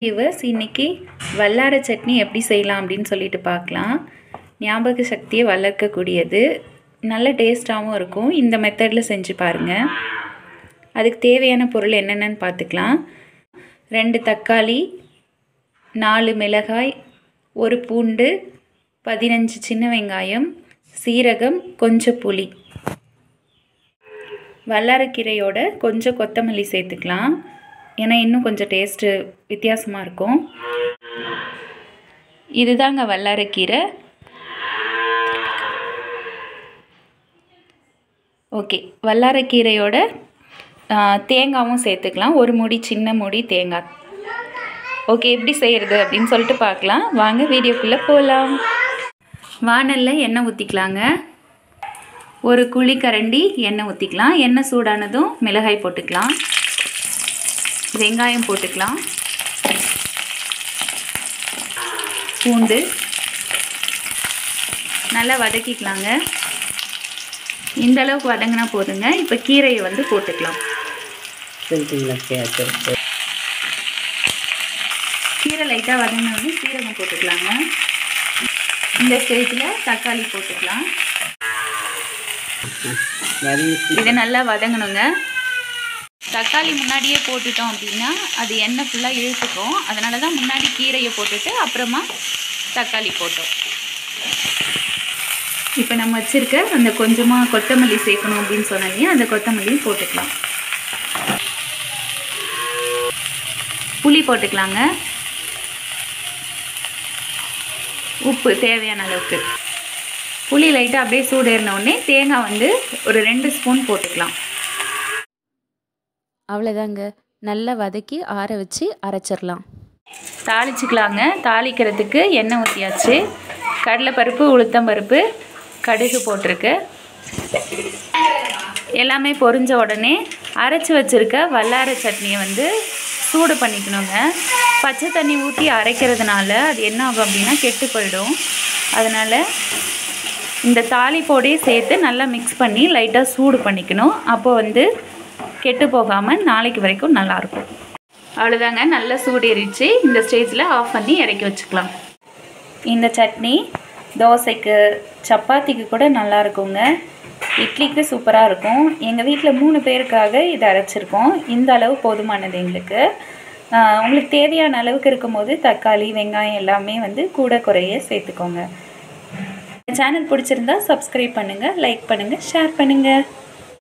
viewers இன்றைக்கி வல்லார சட்னி எப்படி செய்யலாம் அப்படின்னு சொல்லிட்டு பார்க்கலாம் ஞாபக சக்தியை வளர்க்கக்கூடியது நல்ல டேஸ்ட்டாகவும் இருக்கும் இந்த மெத்தடில் செஞ்சு பாருங்கள் அதுக்கு தேவையான பொருள் என்னென்னு பார்த்துக்கலாம் ரெண்டு தக்காளி நாலு மிளகாய் ஒரு பூண்டு பதினஞ்சு சின்ன வெங்காயம் சீரகம் கொஞ்சம் புளி வல்லாரக்கீரையோட கொஞ்சம் கொத்தமல்லி சேர்த்துக்கலாம் ஏன்னா இன்னும் கொஞ்சம் டேஸ்ட்டு வித்தியாசமாக இருக்கும் இதுதாங்க வல்லாரக்கீரை ஓகே வல்லாரக்கீரையோட தேங்காவும் சேர்த்துக்கலாம் ஒரு முடி சின்ன முடி தேங்காய் ஓகே எப்படி செய்கிறது அப்படின்னு சொல்லிட்டு பார்க்கலாம் வாங்க வீடியோக்குள்ளே போகலாம் வானலில் எண்ணெய் ஊற்றிக்கலாங்க ஒரு குழி கரண்டி எண்ணெய் ஊற்றிக்கலாம் எண்ணெய் சூடானதும் மிளகாய் போட்டுக்கலாம் வெங்காயம் போட்டுக்கலாம் பூண்டு நல்லா வதக்கிக்கலாங்க இந்த அளவுக்கு வதங்கினா போதுங்க இப்போ கீரையை வந்து போட்டுக்கலாம் சொல்லிட்டீங்களா சரி சரி சரி கீரை லைட்டாக வதங்கினோடனே சீரகம் போட்டுக்கலாங்க இந்த ஸ்டேஜில் தக்காளி போட்டுக்கலாம் வதங்கி இது நல்லா வதங்கணுங்க தக்காளி முன்னாடியே போட்டுட்டோம் அப்படின்னா அது எண்ணெய் ஃபுல்லாக இழுத்துக்கும் அதனால தான் முன்னாடி கீரையை போட்டுட்டு அப்புறமா தக்காளி போட்டோம் இப்போ நம்ம வச்சுருக்க அந்த கொஞ்சமாக கொத்தமல்லி சேர்க்கணும் அப்படின்னு சொன்னாங்க அந்த கொத்தமல்லியும் போட்டுக்கலாம் புளி போட்டுக்கலாங்க உப்பு தேவையான அளவுக்கு புளி லைட்டாக அப்படியே சூடேறின உடனே தேங்காய் வந்து ஒரு ரெண்டு ஸ்பூன் போட்டுக்கலாம் அவ்வளோதாங்க நல்லா வதக்கி ஆற வச்சு அரைச்சிடலாம் தாளிச்சுக்கலாங்க தாளிக்கிறதுக்கு எண்ணெய் ஊற்றியாச்சு கடலைப்பருப்பு உளுத்தம்பருப்பு கடுகு போட்டிருக்கு எல்லாமே பொரிஞ்ச உடனே அரைச்சி வச்சுருக்க வல்லார சட்னியை வந்து சூடு பண்ணிக்கணுங்க பச்சை தண்ணி ஊற்றி அரைக்கிறதுனால அது என்ன ஆகும் அப்படின்னா கெட்டு போயிடும் அதனால் இந்த தாளிப்போடையே சேர்த்து நல்லா மிக்ஸ் பண்ணி லைட்டாக சூடு பண்ணிக்கணும் அப்போ வந்து கெட்டு போகாமல் நாளைக்கு வரைக்கும் நல்லாயிருக்கும் அவ்வளோதாங்க நல்லா சூடேறிச்சு இந்த ஸ்டேஜில் ஆஃப் பண்ணி இறக்கி வச்சுக்கலாம் இந்த சட்னி தோசைக்கு சப்பாத்திக்கு கூட நல்லா இருக்குங்க இட்லிக்கு சூப்பராக இருக்கும் எங்கள் வீட்டில் மூணு பேருக்காக இதை அரைச்சிருக்கோம் இந்த அளவு போதுமானது எங்களுக்கு ஆஹ் உங்களுக்கு தேவையான அளவுக்கு இருக்கும்போது தக்காளி வெங்காயம் எல்லாமே வந்து கூட குறைய சேர்த்துக்கோங்க சேனல் பிடிச்சிருந்தா சப்ஸ்கிரைப் பண்ணுங்கள் லைக் பண்ணுங்கள் ஷேர் பண்ணுங்கள்